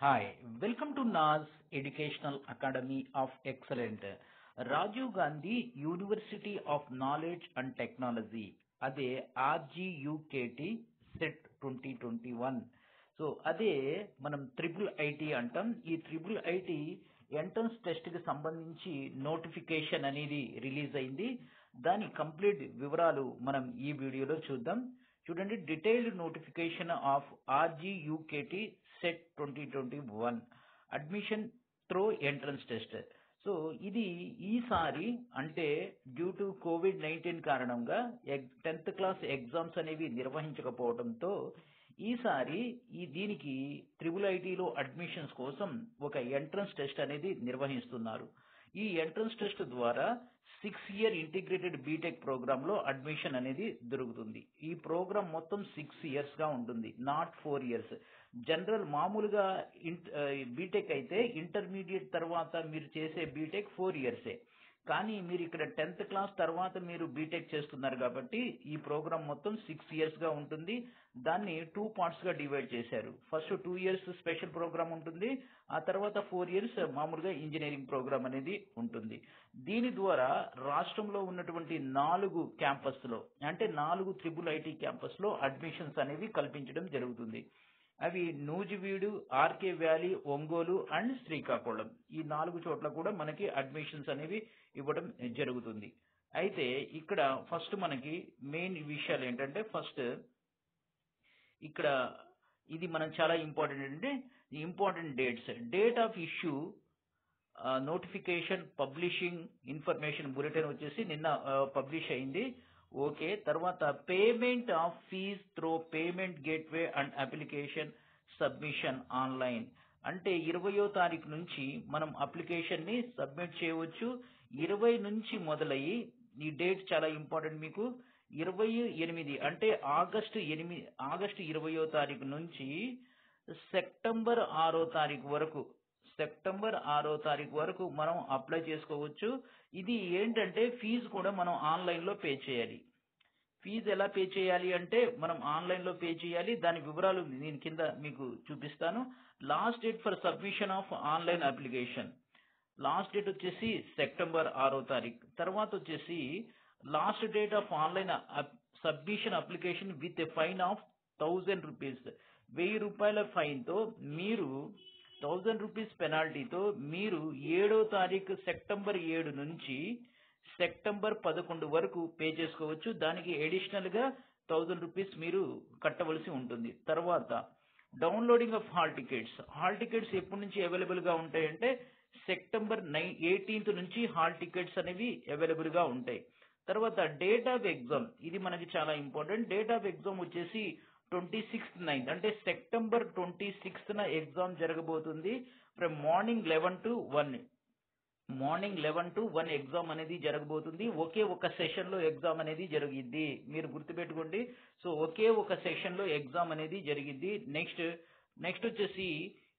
Hi, welcome to NAS Educational Academy of Excellent. Rajiv Gandhi university of knowledge and technology అదే RGUKT CET twenty twenty one so అదే మనం triple IT అంటాం ఈ triple IT entrance test కి సంబంధించి notification అనేది release అయింది దాని కంప్లీట్ వివరాలు మనం ఈ వీడియోలో చూద్దాం చూడండి detailed notification of RGUKT CET twenty twenty one admission through entrance test so ఇది ఈసారి అంటే డ్యూ టు కోవిడ్ నైన్టీన్ కారణంగా టెన్త్ క్లాస్ ఎగ్జామ్స్ అనేవి నిర్వహించకపోవడంతో ఈసారి ఈ దీనికి త్రిబుల్ ఐటీలో అడ్మిషన్స్ కోసం ఒక ఎంట్రన్స్ టెస్ట్ అనేది నిర్వహిస్తున్నారు ఈ ఎంట్రన్స్ టెస్ట్ ద్వారా six year integrated BTech program లో అడ్మిషన్ అనేది దొరుకుతుంది ఈ ప్రోగ్రామ్ మొత్తం సిక్స్ ఇయర్స్ గా ఉంటుంది నాట్ ఫోర్ ఇయర్స్ జనరల్ మామూలుగా బీటెక్ అయితే ఇంటర్మీడియట్ తర్వాత మీరు చేసే బీటెక్ ఫోర్ ఇయర్సే కానీ మీరు ఇక్కడ టెన్త్ క్లాస్ తర్వాత మీరు బీటెక్ చేస్తున్నారు కాబట్టి ఈ ప్రోగ్రామ్ మొత్తం సిక్స్ ఇయర్స్ గా ఉంటుంది దాన్ని టూ పార్ట్స్ గా డివైడ్ చేశారు first two years special program ఉంటుంది ఆ తర్వాత ఫోర్ ఇయర్స్ మామూలుగా ఇంజనీరింగ్ ప్రోగ్రామ్ అనేది ఉంటుంది దీని ద్వారా రాష్ట్రంలో ఉన్నటువంటి నాలుగు క్యాంపస్ లో అంటే నాలుగు త్రిబుల్ ఐటీ క్యాంపస్ లో అడ్మిషన్స్ అనేవి కల్పించడం జరుగుతుంది అవి Nuzvid RK Valley Ongole and Srikakulam ఈ నాలుగు చోట్ల కూడా మనకి అడ్మిషన్స్ అనేవి ఇవ్వడం జరుగుతుంది అయితే ఇక్కడ ఫస్ట్ మనకి మెయిన్ విషయాలు ఏంటంటే ఫస్ట్ ఇక్కడ ఇది మనం చాలా ఇంపార్టెంట్ అంటే important dates date of issue notification publishing information bulletin వచ్చేసి నిన్న పబ్లిష్ అయింది ఓకే తర్వాత payment of fee through payment gateway and application submission online అంటే ఇరవయో తారీఖు నుంచి మనం అప్లికేషన్ ని సబ్మిట్ చేయవచ్చు ఇరవై నుంచి మొదలయ్యి ఈ డేట్ చాలా ఇంపార్టెంట్ మీకు ఇరవై ఎనిమిది అంటే ఆగస్టు ఎనిమిది ఆగస్టు ఇరవయో తారీఖు నుంచి సెప్టెంబర్ ఆరో తారీఖు వరకు సెప్టెంబర్ ఆరో తారీఖు వరకు మనం అప్లై చేసుకోవచ్చు ఇది ఏంటంటే ఫీజు కూడా మనం ఆన్లైన్ లో పే చేయాలి ఫీజు ఎలా పే చేయాలి అంటే మనం ఆన్లైన్ లో పే చేయాలి దాని వివరాలు నేను కింద మీకు చూపిస్తాను last date for submission of online application last date వచ్చేసి సెప్టెంబర్ ఆరో తారీఖు తర్వాత వచ్చేసి last date of online submission application with a fine of thousand rupees వెయ్యి రూపాయల ఫైన్ తో మీరు థౌజండ్ రూపీస్ పెనాల్టీతో మీరు ఏడో తారీఖు సెప్టెంబర్ ఏడు నుంచి సెప్టెంబర్ పదకొండు వరకు పే చేసుకోవచ్చు దానికి అడిషనల్ గా థౌజండ్ రూపీస్ మీరు కట్టవలసి ఉంటుంది తర్వాత downloading of hall tickets hall tickets ఎప్పటి నుంచి అవైలబుల్ గా ఉంటాయంటే సెప్టెంబర్ నైన్ ఎయిటీన్త్ నుంచి హాల్ టికెట్స్ అనేవి అవైలబుల్ గా ఉంటాయి తర్వాత డేట్ ఆఫ్ ఎగ్జామ్ ఇది మనకి చాలా ఇంపార్టెంట్ డేట్ ఆఫ్ ఎగ్జామ్ వచ్చేసి ట్వంటీ సిక్స్త్ నైన్త్ అంటే సెప్టెంబర్ ట్వంటీ సిక్స్త్ న ఎగ్జామ్ జరగబోతుంది from morning eleven to one morning eleven to one exam అనేది జరగబోతుంది ఒకే ఒక సెషన్ లో ఎగ్జామ్ అనేది జరిగిద్ది మీరు గుర్తుపెట్టుకోండి సో ఒకే ఒక సెషన్ లో ఎగ్జామ్ అనేది జరిగిద్ది నెక్స్ట్ నెక్స్ట్ వచ్చేసి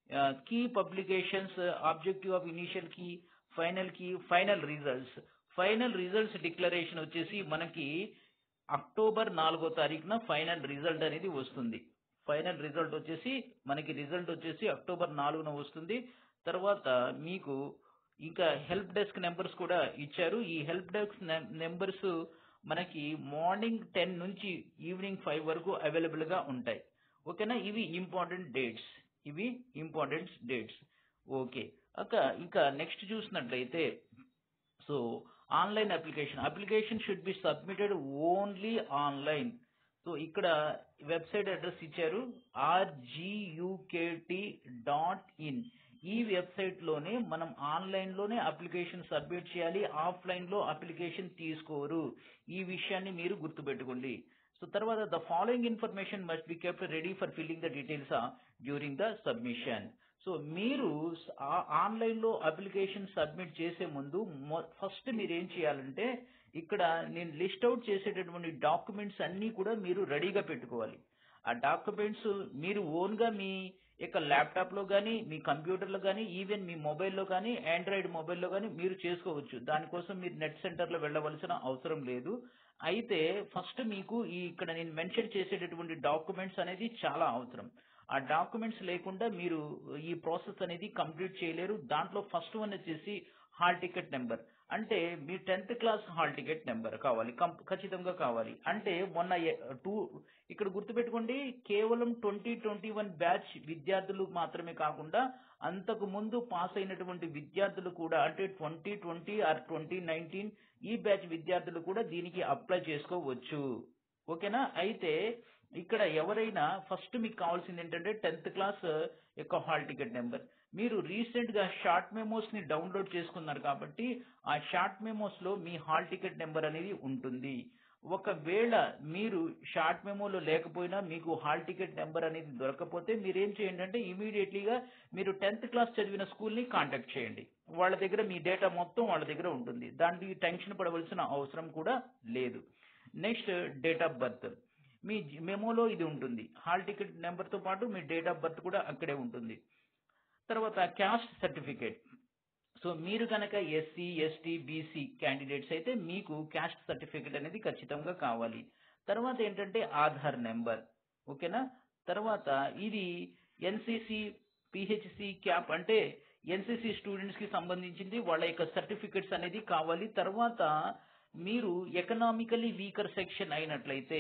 key publications objective of initial key final key final results final results declaration వచ్చేసి మనకి అక్టోబర్ నాలుగో తారీఖున ఫైనల్ రిజల్ట్ అనేది వస్తుంది ఫైనల్ రిజల్ట్ వచ్చేసి మనకి రిజల్ట్ వచ్చేసి అక్టోబర్ నాలుగున వస్తుంది తర్వాత మీకు ఇంకా హెల్ప్ డెస్క్ నెంబర్స్ కూడా ఇచ్చారు ఈ హెల్ప్ డెస్క్ నెంబర్స్ మనకి మార్నింగ్ టెన్ నుంచి ఈవినింగ్ ఫైవ్ వరకు అవైలబుల్ గా ఉంటాయి ఓకేనా ఇవి ఇంపార్టెంట్ డేట్స్ ఇవి ఇంపార్టెంట్ డేట్స్ ఓకే అక్క ఇంకా నెక్స్ట్ చూసినట్లయితే so online application application should be submitted only online so ఇక్కడ వెబ్సైట్ అడ్రస్ ఇచ్చారు ఆర్జియుకేటి డాట్ ఇన్ ఈ వెబ్సైట్ లోనే మనం ఆన్లైన్ లోనే అప్లికేషన్ సబ్మిట్ చేయాలి ఆఫ్లైన్ లో అప్లికేషన్ తీసుకోరు ఈ విషయాన్ని మీరు గుర్తుపెట్టుకోండి సో తర్వాత the following information must be kept ready for filling the details during the submission so మీరు ఆన్లైన్ లో అప్లికేషన్ సబ్మిట్ చేసే ముందు ఫస్ట్ మీరు ఏం చేయాలంటే ఇక్కడ నేను లిస్ట్ అవుట్ చేసేటటువంటి డాక్యుమెంట్స్ అన్ని కూడా మీరు రెడీగా పెట్టుకోవాలి ఆ డాక్యుమెంట్స్ మీరు ఓన్ గా మీ యొక్క ల్యాప్టాప్ లో కానీ మీ కంప్యూటర్ లో కానీ ఈవెన్ మీ మొబైల్లో కానీ ఆండ్రాయిడ్ మొబైల్లో కానీ మీరు చేసుకోవచ్చు దానికోసం మీరు నెట్ సెంటర్ లో వెళ్ళవలసిన అవసరం లేదు అయితే ఫస్ట్ మీకు ఈ ఇక్కడ నేను మెన్షన్ చేసేటటువంటి డాక్యుమెంట్స్ అనేది చాలా అవసరం ఆ డాక్యుమెంట్స్ లేకుండా మీరు ఈ ప్రాసెస్ అనేది కంప్లీట్ చేయలేరు దాంట్లో ఫస్ట్ వన్ వచ్చేసి హాల్ టికెట్ నెంబర్ అంటే మీ tenth class hall ticket number కావాలి కం- ఖచ్చితంగా కావాలి అంటే మొన్న టూ ఇక్కడ గుర్తుపెట్టుకోండి కేవలం ట్వంటీ ట్వంటీ వన్ బ్యాచ్ విద్యార్థులు మాత్రమే కాకుండా అంతకు ముందు పాస్ అయినటువంటి విద్యార్థులు కూడా అంటే twenty twenty or twenty nineteen ఈ బ్యాచ్ విద్యార్థులు కూడా దీనికి అప్లై చేసుకోవచ్చు ఓకేనా అయితే ఇక్కడ ఎవరైనా ఫస్ట్ మీకు కావాల్సింది ఏంటంటే టెన్త్ క్లాస్ యొక్క హాల్ టికెట్ నెంబర్ మీరు రీసెంట్ గా షార్ట్ మెమోస్ ని డౌన్లోడ్ చేసుకున్నారు కాబట్టి ఆ షార్ట్ మెమోస్ లో మీ హాల్ టికెట్ నెంబర్ అనేది ఉంటుంది ఒకవేళ మీరు షార్ట్ మెమోలో లేకపోయినా మీకు హాల్ టికెట్ నెంబర్ అనేది దొరకకపోతే మీరు ఏం చేయండి అంటే ఇమీడియట్లీగా మీరు టెన్త్ క్లాస్ చదివిన స్కూల్ ని కాంటాక్ట్ చేయండి వాళ్ళ దగ్గర మీ డేటా మొత్తం వాళ్ళ దగ్గర ఉంటుంది దానికి టెన్షన్ పడవలసిన అవసరం కూడా లేదు నెక్స్ట్ డేట్ ఆఫ్ బర్త్ మీ జి- మెమోలో ఇది ఉంటుంది హాల్ టికెట్ నెంబర్ తో పాటు మీ డేట్ ఆఫ్ బర్త్ కూడా అక్కడే ఉంటుంది తర్వాత క్యాస్ట్ సర్టిఫికేట్ సో మీరు కనుక ఎస్సీ ఎస్టీ బీసీ క్యాండిడేట్స్ అయితే మీకు క్యాస్ట్ సర్టిఫికేట్ అనేది ఖచ్చితంగా కావాలి తర్వాత ఏంటంటే ఆధార్ నెంబర్ ఓకేనా తర్వాత ఇది ఎన్సిసి పిహెచ్సి క్యాప్ అంటే ఎన్సిసి స్టూడెంట్స్ కి సంబంధించింది వాళ్ళ యొక్క సర్టిఫికెట్స్ అనేది కావాలి తర్వాత మీరు ఎకనామికలీ వీకర్ సెక్షన్ అయినట్లయితే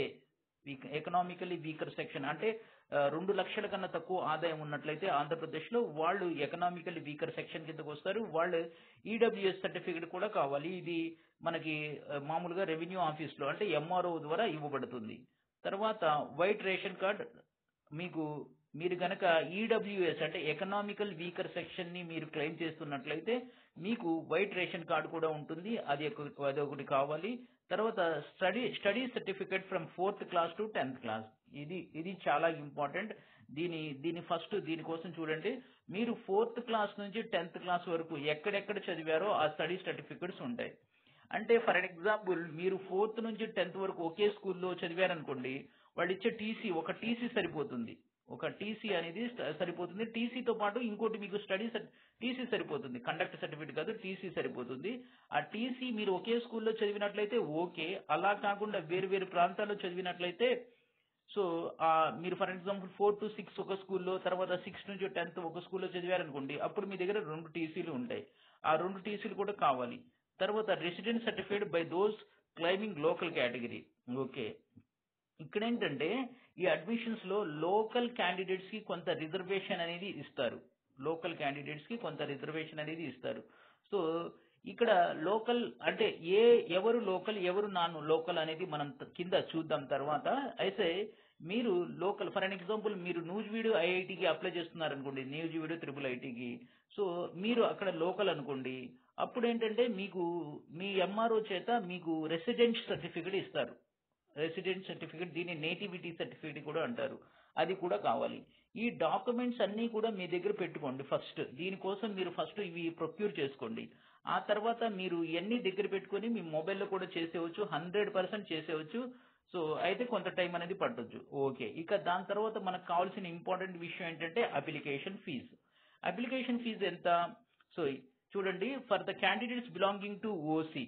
ఎకనామికలీ వీకర్ సెక్షన్ అంటే ఆ, రెండు లక్షల కన్నా తక్కువ ఆదాయం ఉన్నట్లయితే ఆంధ్రప్రదేశ్ లో వాళ్ళు ఎకనామికలీ వీకర్ సెక్షన్ కిందకు వస్తారు వాళ్ళు ఈడబ్ల్యూఎస్ సర్టిఫికేట్ కూడా కావాలి ఇది మనకి ఆ, మామూలుగా రెవెన్యూ ఆఫీస్ లో అంటే ఎంఆర్ఓ ద్వారా ఇవ్వబడుతుంది తర్వాత వైట్ రేషన్ కార్డ్ మీకు మీరు గనక ఈడబ్ల్యూఎస్ అంటే ఎకనామికల్ వీకర్ సెక్షన్ ని మీరు క్లెయిమ్ చేస్తున్నట్లయితే మీకు వైట్ రేషన్ కార్డు కూడా ఉంటుంది అది ఒక- అది ఒకటి కావాలి తర్వాత study study certificate from fourth class to tenth class ఇది ఇది చాలా ఇంపార్టెంట్ దీని దీని ఫస్ట్ దీనికోసం చూడండి మీరు ఫోర్త్ క్లాస్ నుంచి టెన్త్ క్లాస్ వరకు ఎక్కడెక్కడ చదివారో ఆ స్టడీ సర్టిఫికెట్స్ ఉంటాయి అంటే ఫర్ ఎగ్జాంపుల్ మీరు ఫోర్త్ నుంచి టెన్త్ వరకు ఒకే స్కూల్లో చదివారనుకోండి వాళ్ళు ఇచ్చే టీసీ ఒక టీసీ సరిపోతుంది ఒక టీసీ అనేది స- సరిపోతుంది టీసీతో పాటు ఇంకోటి మీకు స్టడీ టీసీ సరిపోతుంది కండక్ట్ సర్టిఫికేట్ కాదు టీసీ సరిపోతుంది ఆ టీసీ మీరు ఒకే స్కూల్లో చదివినట్లయితే ఓకే అలా కాకుండా వేరు వేరు ప్రాంతాల్లో చదివినట్లయితే సో ఆ మీరు for example four to six ఒక స్కూల్లో తర్వాత సిక్స్ నుంచి టెన్త్ ఒక స్కూల్లో చదివారనుకోండి అప్పుడు మీ దగ్గర రెండు టీసీలు ఉంటాయి ఆ రెండు టీసీలు కూడా కావాలి తర్వాత resident certificate by those claiming local category okay ఇక్కడ ఏంటంటే ఈ అడ్మిషన్స్ లో లోకల్ క్యాండిడేట్స్ కి కొంత రిజర్వేషన్ అనేది ఇస్తారు లోకల్ క్యాండిడేట్స్ కి కొంత రిజర్వేషన్ అనేది ఇస్తారు సో ఇక్కడ లోకల్ అంటే ఏ ఎవరు లోకల్ ఎవరు నాన్ లోకల్ అనేది మనం త- కింద చూద్దాం తర్వాత అయితే మీరు లోకల్ ఫర్ అన్ ఎగ్జాంపుల్ మీరు నూజివీడు ఐఐటికి అప్లై చేస్తున్నారు అనుకోండి నూజివీడు త్రిపుల్ ఐటీకి సో మీరు అక్కడ లోకల్ అనుకోండి అప్పుడు ఏంటంటే మీకు మీ ఎంఆర్ఓ చేత మీకు రెసిడెంట్ సర్టిఫికేట్ ఇస్తారు రెసిడెంట్ సర్టిఫికేట్ దీన్ని నేటివిటీ సర్టిఫికేట్ కూడా అంటారు అది కూడా కావాలి ఈ డాక్యుమెంట్స్ అన్నీ కూడా మీ దగ్గర పెట్టుకోండి ఫస్ట్ దీనికోసం మీరు ఫస్ట్ ఇవి ప్రొక్యూర్ చేసుకోండి ఆ తర్వాత మీరు ఇవన్నీ దగ్గర పెట్టుకొని మీ మొబైల్లో కూడా చేసేవచ్చు హండ్రెడ్ పర్సెంట్ చేసేవచ్చు సో అయితే కొంత టైం అనేది పట్టొచ్చు ఓకే ఇక దాని తర్వాత మనకు కావాల్సిన ఇంపార్టెంట్ విషయం ఏంటంటే అప్లికేషన్ ఫీజు అప్లికేషన్ ఫీజు ఎంత సో చూడండి for the candidates belonging to OC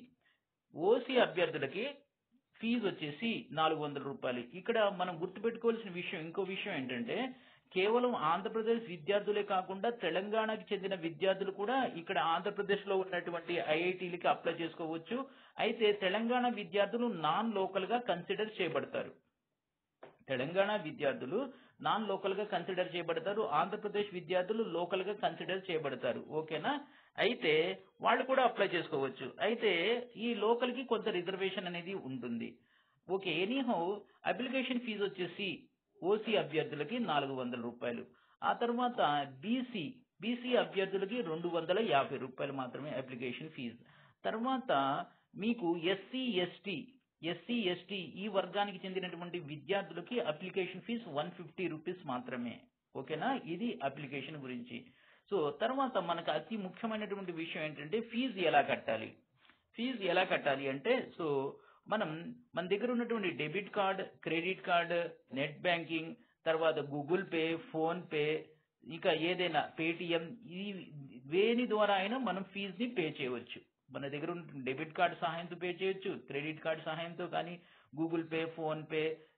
OC అభ్యర్థులకి ఫీజు వచ్చేసి నాలుగు వందల రూపాయలు ఇక్కడ మనం గుర్తుపెట్టుకోవాల్సిన విషయం ఇంకో విషయం ఏంటంటే కేవలం ఆంధ్రప్రదేశ్ విద్యార్థులే కాకుండా తెలంగాణకి చెందిన విద్యార్థులు కూడా ఇక్కడ ఆంధ్రప్రదేశ్ లో ఉన్నటువంటి ఐఐటీలకి అప్లై చేసుకోవచ్చు అయితే తెలంగాణ విద్యార్థులు నాన్ లోకల్ గా కన్సిడర్ చేయబడతారు తెలంగాణ విద్యార్థులు నాన్ లోకల్ గా కన్సిడర్ చేయబడతారు ఆంధ్రప్రదేశ్ విద్యార్థులు లోకల్ గా కన్సిడర్ చేయబడతారు ఓకేనా అయితే వాళ్ళు కూడా అప్లై చేసుకోవచ్చు అయితే ఈ లోకల్ కి కొంత రిజర్వేషన్ అనేది ఉంటుంది ఓకే ఎనీహౌ అప్లికేషన్ ఫీజు వచ్చేసి ఓసీ అభ్యర్థులకి నాలుగు వందల రూపాయలు ఆ తర్వాత బీసీ బీసీ అభ్యర్థులకి రెండు వందల యాభై రూపాయలు మాత్రమే అప్లికేషన్ ఫీజు తర్వాత మీకు ఎస్సీ ఎస్టీ ఎస్సీ ఎస్టీ ఈ వర్గానికి చెందినటువంటి విద్యార్థులకి application fee one fifty rupees మాత్రమే ఓకేనా ఇది అప్లికేషన్ గురించి సో తర్వాత మనకు అతి ముఖ్యమైనటువంటి విషయం ఏంటంటే ఫీజు ఎలా కట్టాలి ఫీజు ఎలా కట్టాలి అంటే సో మనం మన దగ్గర ఉన్నటువంటి debit card credit card net banking తర్వాత గూగుల్ పే ఫోన్ పే ఇంకా ఏదైనా పేటిఎం ఈ వేని ద్వారా అయినా మనం ఫీజుని పే చేయవచ్చు మన దగ్గర ఉన్న డెబిట్ కార్డ్ సహాయంతో పే చేయొచ్చు క్రెడిట్ కార్డ్ సహాయంతో కానీ Google pay PhonePe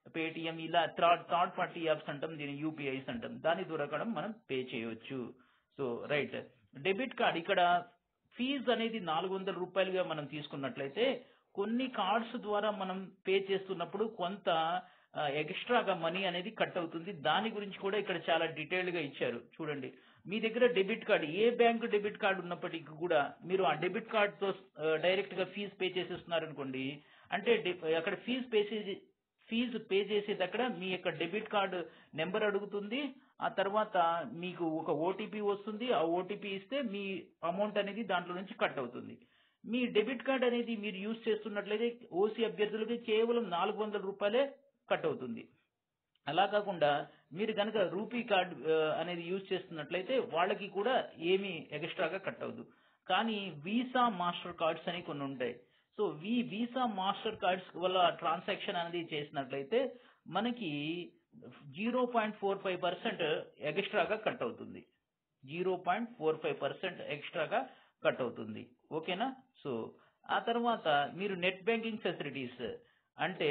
Paytm ఇలా థర్డ్ థర్డ్ పార్టీ యాప్స్ అంటాం దీని యూపీఐస్ అంటాం దాని ద్వారా కూడా మనం పే చేయవచ్చు సో రైట్ డెబిట్ కార్డ్ ఇక్కడ ఫీజు అనేది నాలుగు వందల రూపాయలుగా మనం తీసుకున్నట్లయితే కొన్ని కార్డ్స్ ద్వారా మనం పే చేస్తున్నప్పుడు కొంత ఎక్స్ట్రాగా మనీ అనేది కట్ అవుతుంది దాని గురించి కూడా ఇక్కడ చాలా డీటెయిల్డ్ గా ఇచ్చారు చూడండి మీ దగ్గర డెబిట్ కార్డ్ ఏ బ్యాంక్ డెబిట్ కార్డ్ ఉన్నప్పటికీ కూడా మీరు ఆ డెబిట్ కార్డ్ తో డైరెక్ట్ గా ఫీజు పే చేసేస్తున్నారు అనుకోండి అంటే డి- అక్కడ ఫీజు పే చేసి ఫీజు పే చేసేటక్కడ మీ యొక్క డెబిట్ కార్డు నెంబర్ అడుగుతుంది ఆ తర్వాత మీకు ఒక ఓటీపీ వస్తుంది ఆ ఓటీపీ ఇస్తే మీ అమౌంట్ అనేది దాంట్లో నుంచి కట్ అవుతుంది మీ డెబిట్ కార్డ్ అనేది మీరు యూజ్ చేస్తున్నట్లయితే ఓసీ అభ్యర్థులకి కేవలం నాలుగు వందల రూపాయలే కట్ అవుతుంది అలా కాకుండా మీరు కనుక రూపీ కార్డ్ ఆ, అనేది యూజ్ చేస్తున్నట్లయితే వాళ్ళకి కూడా ఏమీ ఎక్స్ట్రాగా కట్ అవ్వదు కానీ వీసా మాస్టర్ కార్డ్స్ అని కొన్ని ఉంటాయి సో ఈ వీసా మాస్టర్ కార్డ్స్ వల్ల ట్రాన్సాక్షన్ అనేది చేసినట్లయితే మనకి zero point four five percent ఎక్స్ట్రాగా కట్ అవుతుంది zero point four five percent ఎక్స్ట్రాగా కట్ అవుతుంది ఓకేనా సో ఆ తర్వాత మీరు నెట్ బ్యాంకింగ్ ఫెసిలిటీస్ అంటే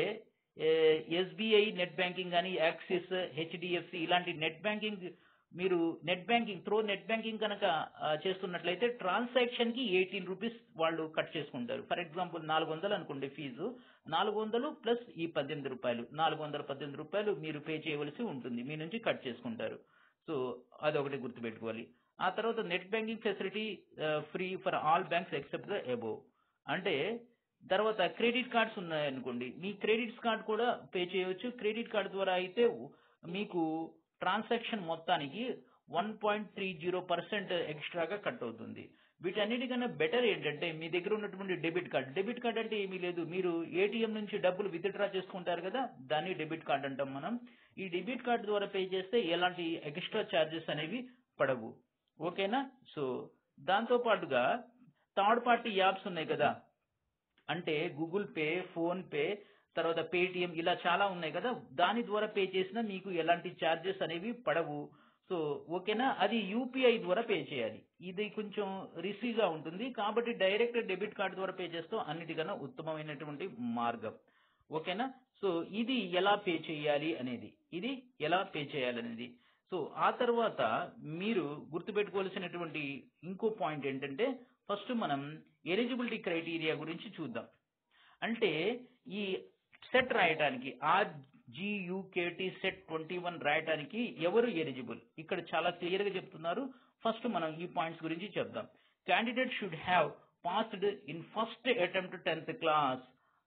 ఎస్బీఐ నెట్ బ్యాంకింగ్ కానీ యాక్సిస్ హెచ్డిఎఫ్సి ఇలాంటి నెట్ బ్యాంకింగ్ మీరు net banking through net banking కనుక ఆ, చేస్తున్నట్లయితే ట్రాన్సాక్షన్ కి ఎయిటీన్ రూపీస్ వాళ్ళు కట్ చేసుకుంటారు ఫర్ ఎగ్జాంపుల్ నాలుగు వందలు అనుకోండి ఫీజు నాలుగు వందలు ప్లస్ ఈ పద్దెనిమిది రూపాయలు నాలుగు వందల పద్దెనిమిది రూపాయలు మీరు పే చేయవలసి ఉంటుంది మీ నుంచి కట్ చేసుకుంటారు సో అదొకటి గుర్తుపెట్టుకోవాలి ఆ తర్వాత net banking facility free for all banks except the above అంటే తర్వాత క్రెడిట్ కార్డ్స్ ఉన్నాయనుకోండి మీ క్రెడిట్స్ కార్డ్ కూడా పే చేయవచ్చు క్రెడిట్ కార్డ్ ద్వారా అయితే మీకు ట్రాన్సాక్షన్ మొత్తానికి one point three zero percent ఎక్స్ట్రాగా కట్ అవుతుంది వీటన్నిటికన్నా బెటర్ ఏంటంటే మీ దగ్గర ఉన్నటువంటి డెబిట్ కార్డ్ డెబిట్ కార్డ్ అంటే ఏమీ లేదు మీరు ఏటీఎం నుంచి డబ్బులు విత్డ్రా చేసుకుంటారు కదా దాన్ని డెబిట్ కార్డ్ అంటాం మనం ఈ డెబిట్ కార్డ్ ద్వారా పే చేస్తే ఎలాంటి ఎక్స్ట్రా ఛార్జెస్ అనేవి పడవు ఓకేనా సో దాంతో పాటుగా థర్డ్ పార్టీ యాప్స్ ఉన్నాయి కదా అంటే గూగుల్ పే ఫోన్ పే తర్వాత పేటిఎం ఇలా చాలా ఉన్నాయి కదా దాని ద్వారా పే చేసినా మీకు ఎలాంటి ఛార్జెస్ అనేవి పడవు సో ఓకేనా అది యూపీఐ ద్వారా పే చేయాలి ఇది కొంచెం రిసీగా ఉంటుంది కాబట్టి డైరెక్ట్ డెబిట్ కార్డ్ ద్వారా పే చేస్తూ అన్నిటికన్నా ఉత్తమమైనటువంటి మార్గం ఓకేనా సో ఇది ఎలా పే చేయాలి అనేది ఇది ఎలా పే చేయాలనేది సో ఆ తర్వాత మీరు గుర్తుపెట్టుకోవాల్సినటువంటి ఇంకో పాయింట్ ఏంటంటే ఫస్ట్ మనం ఎలిజిబిలిటీ క్రైటీరియా గురించి చూద్దాం అంటే ఈ సెట్ రాయడానికి ఆర్జియుకేటి సెట్ ట్వంటీ వన్ రాయడానికి ఎవరు ఎలిజిబుల్ ఇక్కడ చాలా క్లియర్ గా చెప్తున్నారు ఫస్ట్ మనం ఈ పాయింట్స్ గురించి చెప్దాం candidate should have passed in first attempt tenth class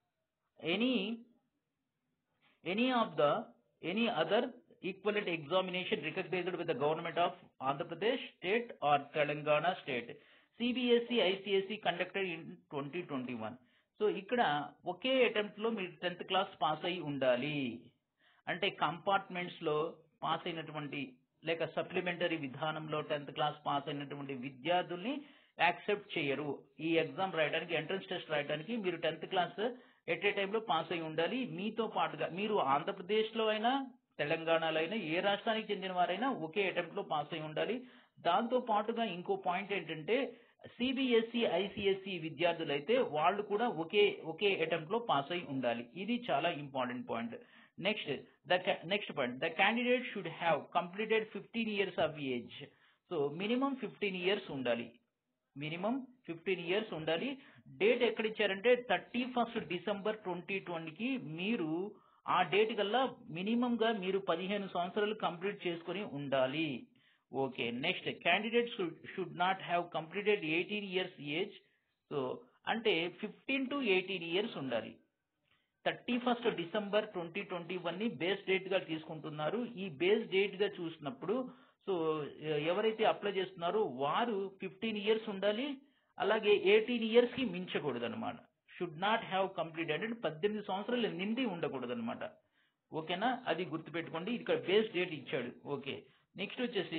any any of the any other equivalent examination recognized with the government of Andhra Pradesh state or Telangana state CBSE ICSE conducted in 2021 so ఇక్కడ ఒకే attempt లో మీరు tenth class pass అయి ఉండాలి అంటే compartments లో pass అయినటువంటి లేక సప్లిమెంటరీ విధానంలో టెన్త్ క్లాస్ పాస్ అయినటువంటి విద్యార్థుల్ని యాక్సెప్ట్ చేయరు ఈ ఎగ్జామ్ రాయడానికి ఎంట్రన్స్ టెస్ట్ రాయడానికి మీరు టెన్త్ క్లాస్ ఎట్ ఏ టైంలో పాస్ అయి ఉండాలి మీతో పాటుగా మీరు ఆంధ్రప్రదేశ్ లో అయినా తెలంగాణలో అయినా ఏ రాష్ట్రానికి చెందిన వారైనా ఒకే అటెంప్ట్ లో పాస్ అయి ఉండాలి దాంతో పాటుగా ఇంకో పాయింట్ ఏంటంటే సిబిఎస్ఈ ఐసిఎస్ఈ విద్యార్థులైతే వాళ్ళు కూడా ఒకే ఒకే అటెంప్ట్ లో పాస్ అయి ఉండాలి ఇది చాలా important point next the next point the candidate should have completed fifteen years of age so minimum fifteen years ఉండాలి మినిమం ఫిఫ్టీన్ ఇయర్స్ ఉండాలి డేట్ ఎక్కడ ఇచ్చారంటే థర్టీ ఫస్ట్ డిసెంబర్ ట్వంటీ ట్వంటీకి మీరు ఆ డేట్ కల్లా మినిమం గా మీరు పదిహేను సంవత్సరాలు కంప్లీట్ చేసుకొని ఉండాలి okay next candidate should not have completed eighteen years age so అంటే ఫిఫ్టీన్ టు ఎయిటీన్ ఇయర్స్ ఉండాలి thirty first December twenty twenty one ని బేస్ డేట్ గా తీసుకుంటున్నారు ఈ బేస్ డేట్ గా చూసినప్పుడు సో ఎవరైతే అప్లై చేస్తున్నారో వారు ఫిఫ్టీన్ ఇయర్స్ ఉండాలి అలాగే ఎయిటీన్ ఇయర్స్ కి మించకూడదు అనమాట షుడ్ నాట్ హ్యావ్ కంప్లీటెడ్ అంటే పద్దెనిమిది సంవత్సరాలు నిండి ఉండకూడదు అనమాట ఓకేనా అది గుర్తుపెట్టుకోండి ఇక్కడ బేస్ డేట్ ఇచ్చాడు ఓకే నెక్స్ట్ వచ్చేసి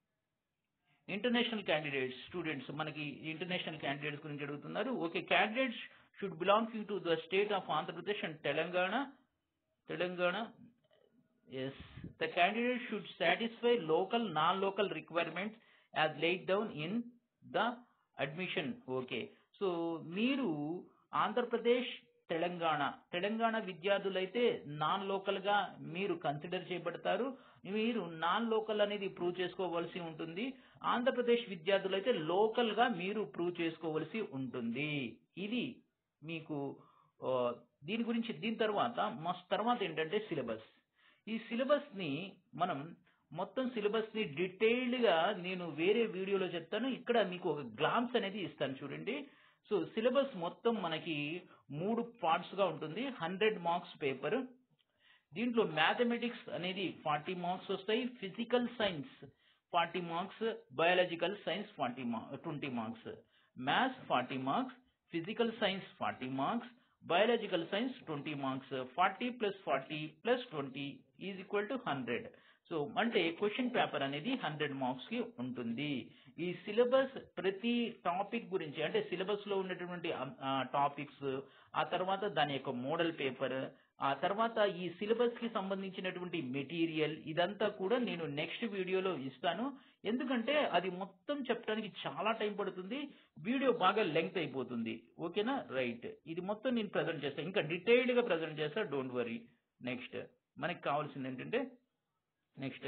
ఇంటర్నేషనల్ క్యాండిడేట్స్ స్టూడెంట్స్ మనకి ఇంటర్నేషనల్ క్యాండిడేట్స్ గురించి అడుగుతున్నారు okay candidates should belonging to the state of Andhra Pradesh and Telangana Telangana yes the candidate should satisfy local non-local requirements as laid down in the admission okay so మీరు ఆంధ్రప్రదేశ్ తెలంగాణ తెలంగాణ విద్యార్థులైతే non local గా మీరు consider చేయబడతారు మీరు non local అనేది prove చేసుకోవాల్సి ఉంటుంది Andhra Pradesh విద్యార్థులైతే local గా మీరు ప్రూవ్ చేసుకోవాల్సి ఉంటుంది ఇది మీకు ఆ, దీని గురించి దీని తర్వాత మస్ తర్వాత ఏంటంటే సిలబస్ ఈ సిలబస్ ని మనం మొత్తం సిలబస్ ని డీటెయిల్డ్ గా నేను వేరే వీడియోలో చెప్తాను ఇక్కడ మీకు ఒక గ్లాన్స్ అనేది ఇస్తాను చూడండి సో సిలబస్ మొత్తం మనకి మూడు పార్ట్స్ గా ఉంటుంది హండ్రెడ్ మార్క్స్ పేపర్ దీంట్లో మ్యాథమెటిక్స్ అనేది ఫార్టీ మార్క్స్ వస్తాయి physical science forty marks biological science forty twenty marks maths forty marks physical science forty marks biological science twenty marks forty plus forty plus twenty is equal to hundred so అంటే question paper అనేది hundred marks కి ఉంటుంది ఈ syllabus ప్రతి topic గురించి అంటే syllabus లో ఉన్నటువంటి టాపిక్స్ ఆ తర్వాత దాని యొక్క మోడల్ పేపర్ ఆ తర్వాత ఈ సిలబస్ కి సంబంధించినటువంటి మెటీరియల్ ఇదంతా కూడా నేను నెక్స్ట్ వీడియోలో ఇస్తాను ఎందుకంటే అది మొత్తం చెప్పడానికి చాలా టైం పడుతుంది వీడియో బాగా లెంగ్త్ అయిపోతుంది ఓకేనా రైట్ ఇది మొత్తం నేను ప్రజెంట్ చేస్తాను ఇంకా డీటెయిల్డ్ గా ప్రజెంట్ చేస్తా డోంట్ వరీ నెక్స్ట్ మనకి కావాల్సింది ఏంటంటే నెక్స్ట్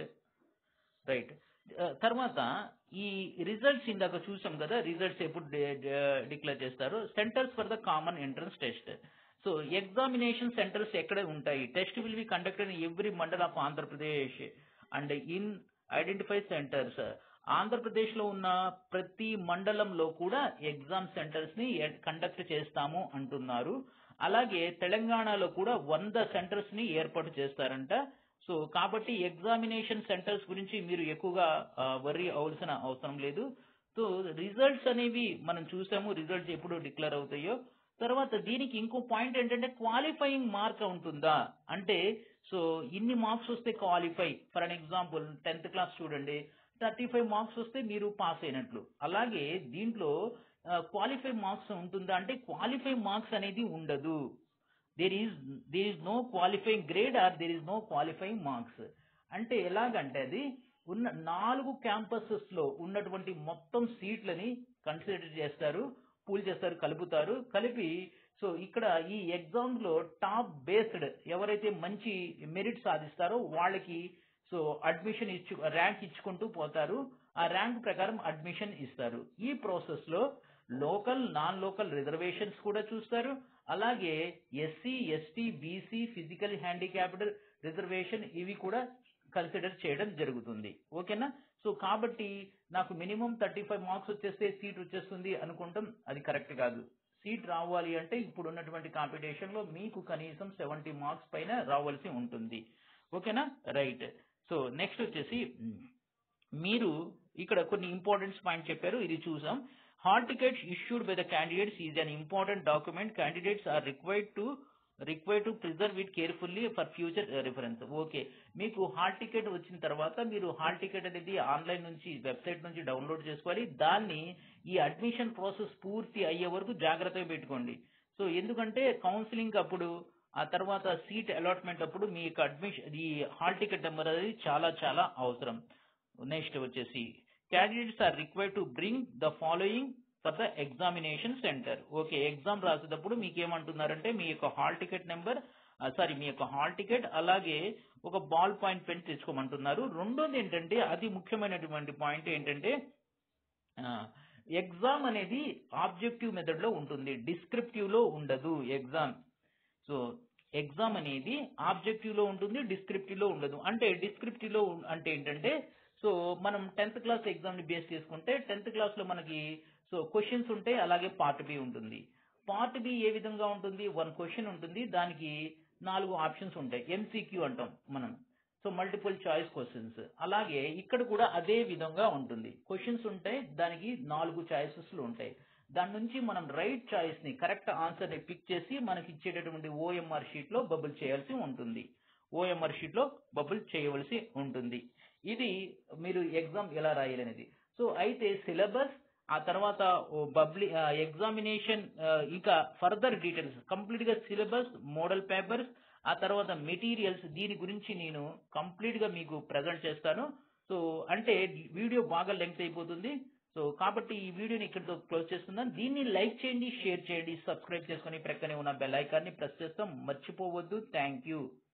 రైట్ తర్వాత ఈ రిజల్ట్స్ ఇందాక చూసాం కదా రిజల్ట్స్ ఎప్పుడు డిక్లేర్ చేస్తారు centres for the common entrance test so examination centres ఎక్కడ ఉంటాయి test will be conducted in every mandal of Andhra Pradesh and in identify centres Andhra Pradesh లో ఉన్న ప్రతి మండలంలో కూడా ఎగ్జామ్ సెంటర్స్ ని కండక్ట్ చేస్తాము అంటున్నారు అలాగే తెలంగాణలో కూడా వంద సెంటర్స్ ని ఏర్పాటు చేస్తారంట సో కాబట్టి ఎగ్జామినేషన్ సెంటర్స్ గురించి మీరు ఎక్కువగా వర్రీ అవ్వాల్సిన అవసరం లేదు సో రిజల్ట్స్ అనేవి మనం చూసాము రిజల్ట్స్ ఎప్పుడు డిక్లేర్ అవుతాయో తర్వాత దీనికి ఇంకో పాయింట్ ఏంటంటే క్వాలిఫైయింగ్ మార్క్ ఉంటుందా అంటే సో ఇన్ని మార్క్స్ వస్తే qualify for an example tenth class చూడండి థర్టీ ఫైవ్ మార్క్స్ వస్తే మీరు పాస్ అయినట్లు అలాగే దీంట్లో క్వాలిఫై మార్క్స్ ఉంటుందా అంటే క్వాలిఫై మార్క్స్ అనేది ఉండదు there is there is no qualifying grade or there is no qualifying marks అంటే ఎలాగంటే అది ఉన్న నాలుగు క్యాంపసెస్ లో ఉన్నటువంటి మొత్తం సీట్లని కన్సిడర్ చేస్తారు పూల్ చేస్తారు కలుపుతారు కలిపి సో ఇక్కడ ఈ ఎగ్జామ్ లో టాప్ బేస్డ్ ఎవరైతే మంచి మెరిట్ సాధిస్తారో వాళ్ళకి సో అడ్మిషన్ ఇచ్చు ర్యాంక్ ఇచ్చుకుంటూ పోతారు ఆ ర్యాంక్ ప్రకారం అడ్మిషన్ ఇస్తారు ఈ ప్రాసెస్ లో లోకల్ నాన్ లోకల్ రిజర్వేషన్స్ కూడా చూస్తారు అలాగే SC ST BC physical handicapped reservation ఇవి కూడా కన్సిడర్ చేయడం జరుగుతుంది ఓకేనా సో కాబట్టి నాకు మినిమం థర్టీ ఫైవ్ మార్క్స్ వచ్చేస్తే సీట్ వచ్చేస్తుంది అనుకుంటాం అది కరెక్ట్ కాదు సీట్ రావాలి అంటే ఇప్పుడు ఉన్నటువంటి కాంపిటీషన్ లో మీకు కనీసం సెవెంటీ మార్క్స్ పైన రావాల్సి ఉంటుంది ఓకేనా రైట్ సో నెక్స్ట్ వచ్చేసి మీరు ఇక్కడ కొన్ని ఇంపార్టెంట్ పాయింట్ చెప్పారు ఇది చూసాం hall tickets issued by the candidates is an important document candidates are required to require to preserve it carefully for future reference okay మీకు హాల్ టికెట్ వచ్చిన తర్వాత మీరు హాల్ టికెట్ అనేది ఆన్లైన్ నుంచి వెబ్సైట్ నుంచి డౌన్లోడ్ చేసుకోవాలి దాన్ని ఈ అడ్మిషన్ ప్రాసెస్ పూర్తి అయ్యే వరకు జాగ్రత్తగా పెట్టుకోండి సో ఎందుకంటే కౌన్సిలింగ్ అప్పుడు ఆ తర్వాత సీట్ అలాట్మెంట్ అప్పుడు మీ యొక్క అడ్మిషన్ ఈ హాల్ టికెట్ నెంబర్ అనేది చాలా చాలా అవసరం నెక్స్ట్ వచ్చేసి candidates are required to bring the following for the examination centre okay exam రాసేటప్పుడు మీకు ఏమంటున్నారంటే మీ యొక్క హాల్ టికెట్ నెంబర్ సారీ మీ యొక్క హాల్ టికెట్ అలాగే ఒక బాల్ పాయింట్ పెన్ తెచ్చుకోమంటున్నారు రెండోది ఏంటంటే అతి ముఖ్యమైనటువంటి పాయింట్ ఏంటంటే ఎగ్జామ్ అనేది ఆబ్జెక్టివ్ మెథడ్ లో ఉంటుంది డిస్క్రిప్టివ్ లో ఉండదు ఎగ్జామ్ సో ఎగ్జామ్ అనేది ఆబ్జెక్టివ్ లో ఉంటుంది డిస్క్రిప్టివ్ లో ఉండదు అంటే డిస్క్రిప్టివ్ లో ఉం- అంటే ఏంటంటే సో మనం టెన్త్ క్లాస్ ఎగ్జామ్ ని బేస్ చేసుకుంటే టెన్త్ క్లాస్ లో మనకి సో క్వశ్చన్స్ ఉంటాయి అలాగే పార్ట్ బి ఉంటుంది పార్ట్ బి ఏ విధంగా ఉంటుంది వన్ క్వశ్చన్ ఉంటుంది దానికి నాలుగు ఆప్షన్స్ ఉంటాయి ఎంసీక్యూ అంటాం మనం సో మల్టిపుల్ చాయిస్ క్వశ్చన్స్ అలాగే ఇక్కడ కూడా అదే విధంగా ఉంటుంది క్వశ్చన్స్ ఉంటాయి దానికి నాలుగు చాయిసెస్ ఉంటాయి దాని నుంచి మనం రైట్ చాయిస్ ని కరెక్ట్ ఆన్సర్ ని పిక్ చేసి మనకి ఇచ్చేటటువంటి ఓఎంఆర్ షీట్ లో బబుల్ చేయాల్సి ఉంటుంది ఓఎంఆర్ షీట్ లో బబుల్ చేయవలసి ఉంటుంది ఇది మీరు ఎగ్జామ్ ఎలా రాయాలనేది సో అయితే సిలబస్ ఆ తర్వాత బబ్లి ఎగ్జామినేషన్ ఇంకా ఫర్దర్ డీటెయిల్స్ కంప్లీట్ గా సిలబస్ మోడల్ పేపర్స్ ఆ తర్వాత మెటీరియల్స్ దీని గురించి నేను కంప్లీట్ గా మీకు ప్రజెంట్ చేస్తాను సో అంటే వీడియో బాగా లెంగ్త్ అయిపోతుంది సో కాబట్టి ఈ వీడియోని ఇక్కడితో క్లోజ్ చేస్తున్నాను దీన్ని లైక్ చేయండి షేర్ చేయండి సబ్స్క్రైబ్ చేసుకొని ప్రక్కనే ఉన్న బెల్ ఐకాన్ని ప్రెస్ చేస్తాం మర్చిపోవద్దు థ్యాంక్ యూ